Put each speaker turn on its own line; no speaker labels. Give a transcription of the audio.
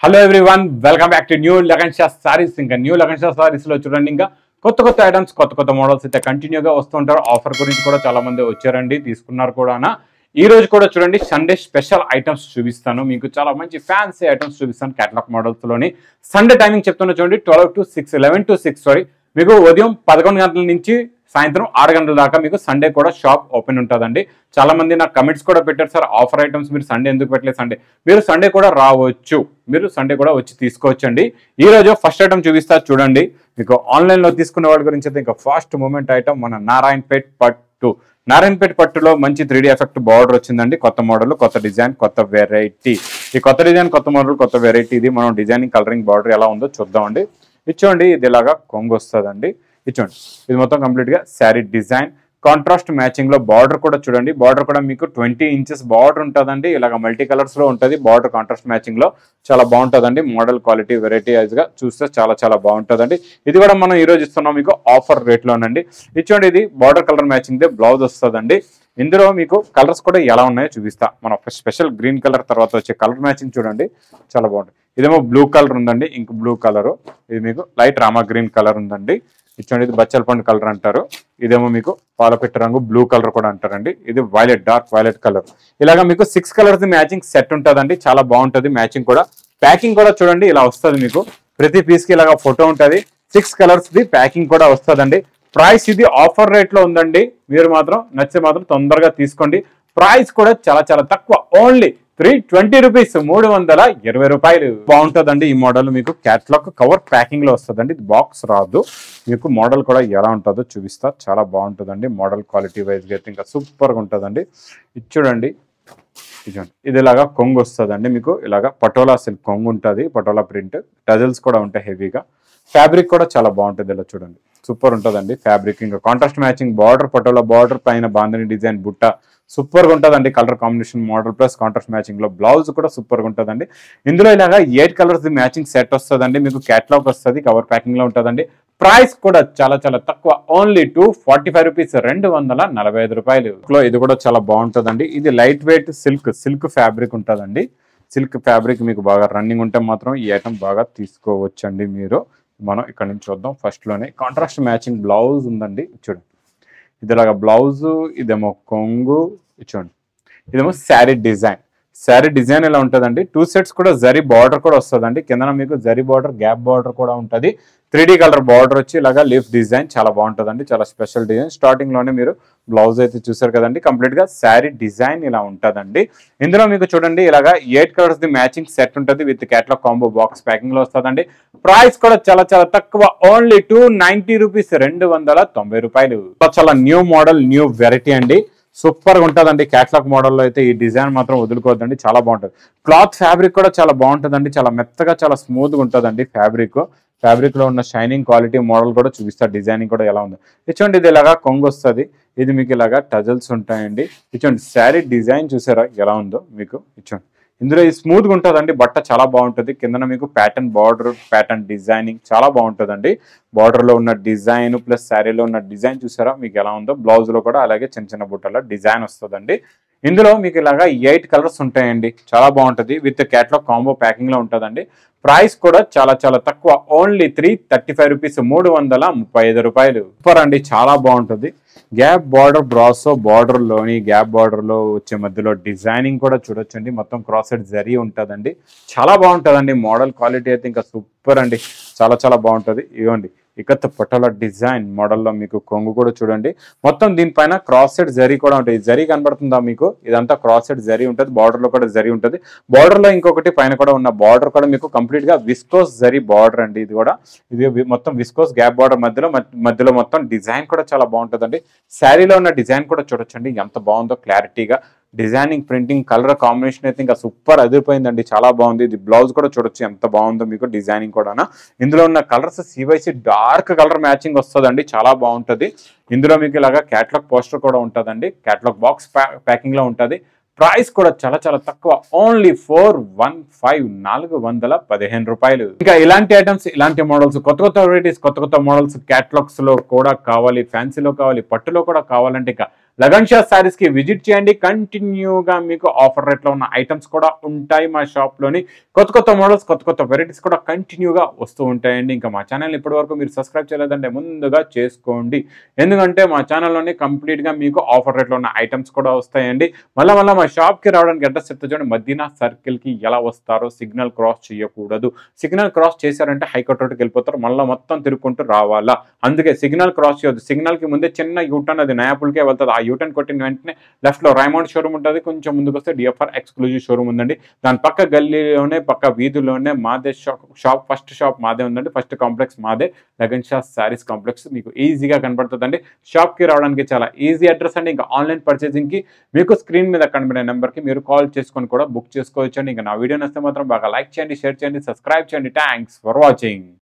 hello everyone welcome back to new Lagan Shah sarees ఇంకా new Lagan Shah saris లో చూడండి ఇంకా కొత్త కొత్త ఐటమ్స్ కొత్త కొత్త మోడల్స్ అయితే కంటిన్యూగా వస్తుంటారు ఆఫర్ గురించి కూడా చాలా మంది వచ్చారండి తీసుకున్నారు కూడా ఈ రోజు కూడా చూడండి సండే స్పెషల్ ఐటమ్స్ చూపిస్తాను మీకు చాలా మంచి ఫ్యాన్సీ ఐటమ్స్ చూపిస్తాను కేటలాగ్ మోడల్స్ లోని సండే టైమింగ్ చెప్తున్నా చూడండి twelve to six eleven to six sorry మీకు ఉదయం పదకొండు గంటల నుంచి సాయంత్రం ఆరు గంటల దాకా మీకు సండే కూడా షాప్ ఓపెన్ ఉంటుందండి చాలా మంది నాకు కమెంట్స్ కూడా పెట్టారు సార్ ఆఫర్ ఐటమ్స్ మీరు సండే ఎందుకు పెట్టలేదు సండే మీరు సండే కూడా రావచ్చు మీరు సండే కూడా వచ్చి తీసుకోవచ్చండి ఈ రోజు ఫస్ట్ ఐటమ్ చూపిస్తా చూడండి మీకు ఆన్లైన్ లో తీసుకునే వాళ్ళ గురించి అయితే ఇంకా ఫాస్ట్ మూమెంట్ ఐటమ్ మన నారాయణపేట్ పట్టు నారాయణపేట్ పట్టులో మంచి త్రీ ఎఫెక్ట్ బార్డర్ వచ్చిందండి కొత్త మోడల్ కొత్త డిజైన్ కొత్త వెరైటీ ఈ కొత్త డిజైన్ కొత్త మోడల్ కొత్త వెరైటీ ఇది మనం డిజైనింగ్ కలరింగ్ బార్డర్ ఎలా ఉందో చూద్దామండి ఇచ్చోండి ఇది ఇలాగా కొంగు వస్తుందండి ఇచ్చోండి ఇది మొత్తం కంప్లీట్ గా శారీ డిజైన్ కాంట్రాస్ట్ మ్యాచింగ్ లో బార్డర్ కూడా చూడండి బార్డర్ కూడా మీకు ట్వంటీ ఇంచెస్ బార్డర్ ఉంటుందండి ఇలాగ మల్టీ కలర్స్ లో ఉంటుంది బార్డర్ కాంట్రాస్ట్ మ్యాచింగ్ లో చాలా బాగుంటుందండి మోడల్ క్వాలిటీ వెరైటీ వైజ్ గా చూస్తే చాలా చాలా బాగుంటుందండి ఇది కూడా మనం ఈ రోజు ఇస్తున్నాం మీకు ఆఫర్ రేట్ లోనండి ఇచ్చోండి ఇది బార్డర్ కలర్ మ్యాచింగ్ దే బ్లౌజ్ వస్తుందండి ఇందులో మీకు కలర్స్ కూడా ఎలా ఉన్నాయో చూపిస్తా మన స్పెషల్ గ్రీన్ కలర్ తర్వాత వచ్చే కలర్ మ్యాచింగ్ చూడండి చాలా బాగుంటుంది ఇదేమో బ్లూ కలర్ ఉందండి ఇంక బ్లూ కలర్ ఇది మీకు లైట్ రామా గ్రీన్ కలర్ ఉందండి ఇచ్చండి ఇది బచ్చల పండు కలర్ అంటారు ఇదేమో మీకు పాలపెట్ట రంగు బ్లూ కలర్ కూడా అంటారండి ఇది వైలెట్ డార్క్ వైలెట్ కలర్ ఇలాగా మీకు సిక్స్ కలర్స్ మ్యాచింగ్ సెట్ ఉంటుందండి చాలా బాగుంటుంది మ్యాచింగ్ కూడా ప్యాకింగ్ కూడా చూడండి ఇలా వస్తుంది మీకు ప్రతి పీస్ కి ఇలాగా ఫోటో ఉంటుంది సిక్స్ కలర్స్ ది ప్యాకింగ్ కూడా వస్తుందండి ప్రైస్ ఇది ఆఫర్ రేట్ లో ఉందండి మీరు మాత్రం నచ్చితే మాత్రం తొందరగా తీసుకోండి ప్రైస్ కూడా చాలా చాలా తక్కువ ఓన్లీ త్రీ ట్వంటీ రూపీస్ మూడు వందల ఇరవై రూపాయలు బాగుంటుందండి ఈ మోడల్ మీకు క్యాట్లాగ్ కవర్ ప్యాకింగ్ లో వస్తుందండి ఇది బాక్స్ రాదు మీకు మోడల్ కూడా ఎలా ఉంటుందో చూపిస్తా చాలా బాగుంటుందండి మోడల్ క్వాలిటీ వైజ్ గా అయితే ఇంకా సూపర్ గా ఉంటుందండి ఇది చూడండి ఇది చూడండి ఇది ఇలాగా కొంగు వస్తుందండి మీకు ఇలాగా పటోలా సిల్క్ కొంగు ఉంటుంది పటోలా ప్రింట్ టజల్స్ కూడా ఉంటాయి హెవీగా ఫ్యాబ్రిక్ కూడా చాలా బాగుంటుంది ఇలా చూడండి సూపర్ ఉంటుందండి ఫ్యాబ్రిక్ ఇంకా contrast matching border patola border పైన బాందని డిజైన్ బుట్ట సూపర్ గా ఉంటుందండి colour combination model plus contrast matching లో బ్లౌజ్ కూడా సూపర్ గా ఉంటుందండి ఇందులో ఇలాగా ఎయిట్ కలర్స్ మ్యాచింగ్ సెట్ వస్తుందండి మీకు క్యాట్లాగ్ వస్తుంది కవర్ ప్యాకింగ్ లో ఉంటుందండి ప్రైస్ కూడా చాలా చాలా తక్కువ only two forty five rupees రెండు వందల నలభై ఐదు రూపాయలు లో ఇది కూడా చాలా బాగుంటుందండి ఇది light weight silk silk fabric ఉంటుందండి సిల్క్ ఫ్యాబ్రిక్ మీకు బాగా రన్నింగ్ ఉంటే మాత్రం ఈ ఐటమ్ బాగా తీసుకోవచ్చండి మీరు మనం ఇక్కడ నుంచి చూద్దాం ఫస్ట్ లోనే కాంట్రాస్ట్ మ్యాచింగ్ బ్లౌజ్ ఉందండి చూడండి ఇది ఇలాగా బ్లౌజ్ ఇదేమో కొంగు ఇది చూడండి ఇదేమో శారీ డిజైన్ శారీ డిజైన్ ఎలా ఉంటుందండి టూ సెట్స్ కూడా జరీ బార్డర్ కూడా వస్తుందండి కింద మీకు జరీ బార్డర్ గ్యాప్ బార్డర్ కూడా ఉంటుంది త్రీ కలర్ బార్డర్ వచ్చి ఇలాగా లీఫ్ డిజైన్ చాలా బాగుంటుందండి చాలా స్పెషల్ డిజైన్ స్టార్టింగ్ లోనే మీరు బ్లౌజ్ అయితే చూసారు కదండి కంప్లీట్ గా శారీ డిజైన్ ఇలా ఉంటుందండి ఇందులో మీకు చూడండి ఇలాగా eight colours the matching set ఉంటుంది with catalogue combo box packing లో వస్తుందండి ప్రైస్ కూడా చాలా చాలా తక్కువ ఓన్లీ టూ నైన్టీ రూపీస్ రెండు వందల తొంభై రూపాయలు చాలా న్యూ మోడల్ న్యూ వెరైటీ అండి సూపర్ గా ఉంటుందండి క్యాట్లాగ్ మోడల్లో అయితే ఈ డిజైన్ మాత్రం వదులుకోవద్దండి చాలా బాగుంటుంది క్లాత్ ఫ్యాబ్రిక్ కూడా చాలా బాగుంటుందండి చాలా మెత్తగా చాలా స్మూత్ గా ఉంటుందండి ఫ్యాబ్రిక్ ఫ్యాబ్రిక్ లో ఉన్న షైనింగ్ క్వాలిటీ మోడల్ కూడా చూపిస్తారు డిజైనింగ్ కూడా ఎలా ఉంది ఇచ్చోండి ఇది ఇలాగా కొంగు వస్తుంది ఇది మీకు ఇలాగా టజల్స్ ఉంటాయండి ఇచ్చోండి శారీ డిజైన్ చూసారా ఎలా ఉందో మీకు ఇచ్చోండి ఇందులో ఇది స్మూత్ గా ఉంటుందండి బట్ట చాలా బాగుంటుంది కిందన మీకు ప్యాటర్న్ బార్డర్ ప్యాటర్న్ డిజైనింగ్ చాలా బాగుంటుందండి బార్డర్ లో ఉన్న డిజైన్ ప్లస్ శారీలో ఉన్న డిజైన్ చూసారా మీకు ఎలా ఉందో బ్లౌజ్ లో కూడా అలాగే చిన్న చిన్న బుట్టలో డిజైన్ వస్తుందండి ఇందులో మీకు ఇలాగా ఎయిట్ కలర్స్ ఉంటాయండి చాలా బాగుంటుంది విత్ క్యాట్లాగ్ కాంబో ప్యాకింగ్ లో ఉంటుందండి ప్రైస్ కూడా చాలా చాలా తక్కువ only three thirty five rupees మూడు వందల ముప్పై ఐదు రూపాయలు సూపర్ అండి చాలా బాగుంటుంది గ్యాప్ బార్డర్ బ్రాసో బార్డర్ లోని గ్యాప్ బార్డర్ లో వచ్చే మధ్యలో డిజైనింగ్ కూడా చూడొచ్చండి మొత్తం క్రాస్ సెట్ జరీ ఉంటుందండి చాలా బాగుంటుందండి మోడల్ క్వాలిటీ అయితే ఇంకా సూపర్ అండి చాలా చాలా బాగుంటుంది ఇవ్వండి ఇకత్ పటోల డిజైన్ మోడల్లో మీకు కొంగు కూడా చూడండి మొత్తం దీనిపైన క్రాస్ సెట్ జరీ కూడా ఉంటుంది జరీ కనబడుతుందా మీకు ఇదంతా క్రాస్ సెట్ జరీ ఉంటుంది బార్డర్ లో కూడా జరీ ఉంటుంది బార్డర్ లో ఇంకొకటి పైన కూడా ఉన్న బార్డర్ కూడా మీకు కంప్లీట్ గా విస్కోస్ జరీ బార్డర్ అండి ఇది కూడా ఇది వి- మొత్తం విస్కోస్ గ్యాప్ బార్డర్ మధ్యలో మధ్య- మధ్యలో మొత్తం డిజైన్ కూడా చాలా బాగుంటుందండి శారీలో ఉన్న డిజైన్ కూడా చూడొచ్చండి ఎంత బాగుందో క్లారిటీగా డిజైనింగ్ ప్రింటింగ్ కలర్ కాంబినేషన్ అయితే ఇంకా సూపర్ అదిరిపోయిందండి చాలా బాగుంది ఇది బ్లౌజ్ కూడా చూడొచ్చు ఎంత బాగుందో మీకు డిజైనింగ్ కూడా ఇందులో ఉన్న కలర్స్ సివైసి డార్క్ కలర్ మ్యాచింగ్ వస్తుందండి చాలా బాగుంటుంది ఇందులో మీకు ఇలాగా క్యాట్లాగ్ పోస్టర్ కూడా ఉంటుందండి క్యాట్లాగ్ బాక్స్ ప్యాకింగ్ లో ఉంటుంది ప్రైస్ కూడా చాలా చాలా తక్కువ ఓన్లీ ఫోర్ వన్ ఫైవ్ నాలుగు వందల పదిహేను రూపాయలు ఇంకా ఇలాంటి ఐటమ్స్ ఇలాంటి మోడల్స్ కొత్త కొత్త వెరైటీస్ కొత్త కొత్త మోడల్స్ క్యాటలాగ్స్ లో కూడా కావాలి ఫ్యాన్సీలో కావాలి పట్టులో కూడా కావాలంటే ఇంకా లగన్ షా సారీస్ కి విజిట్ చేయండి కంటిన్యూగా మీకు ఆఫర్ రేట్లో ఉన్న ఐటమ్స్ కూడా ఉంటాయి మా షాప్ లోని కొత్త కొత్త మోడల్స్ కొత్త కొత్త వెరైటీస్ కూడా కంటిన్యూగా వస్తూ ఉంటాయండి ఇంకా మా ఛానల్ ఇప్పటి వరకు మీరు సబ్స్క్రైబ్ చేయలేదంటే ముందుగా చేసుకోండి ఎందుకంటే మా ఛానల్లోనే కంప్లీట్గా మీకు ఆఫర్ రేట్లో ఉన్న ఐటమ్స్ కూడా వస్తాయండి మళ్ళీ మళ్ళీ మా షాప్కి రావడానికి అడ్రస్ చెప్తే చూడండి మదీనా సర్కిల్కి ఎలా వస్తారో సిగ్నల్ క్రాస్ చేయకూడదు సిగ్నల్ క్రాస్ చేశారంటే హైకోర్టు రోడ్డుకి వెళ్ళిపోతారు మళ్ళీ మొత్తం తిరుక్కుంటూ రావాలా అందుకే సిగ్నల్ క్రాస్ చేయొద్దు సిగ్నల్కి ముందే చిన్న యూటర్న్ అది నయాపుల్కే వెళ్తుంది ఆ యూటర్న్ కొట్టిన వెంటనే లెఫ్ట్లో రైమౌండ్ షోరూమ్ ఉంటుంది కొంచెం ముందుకు వస్తే డిఎఫ్ఆర్ ఎక్స్క్లూజివ్ షోరూమ్ ఉందండి దాని పక్క గల్లీలోనే పక్క వీధిలోనే మాదే షాప్ షాప్ ఫస్ట్ షాప్ మాదే ఉందండి ఫస్ట్ కాంప్లెక్స్ మాదే లగన్ షా శారీస్ కాంప్లెక్స్ మీకు ఈజీగా కనబడుతుందండి షాప్కి రావడానికి చాలా ఈజీ అడ్రస్ అండి ఇంకా ఆన్లైన్ పర్చేసింగ్కి మీకు స్క్రీన్ మీద కనబడే నెంబర్కి మీరు కాల్ చేసుకొని కూడా బుక్ చేసుకోవచ్చు అండి ఇంకా నా వీడియో నచ్చితే మాత్రం బాగా లైక్ చేయండి షేర్ చేయండి సబ్స్క్రైబ్ చేయండి థ్యాంక్స్ ఫర్ వాచింగ్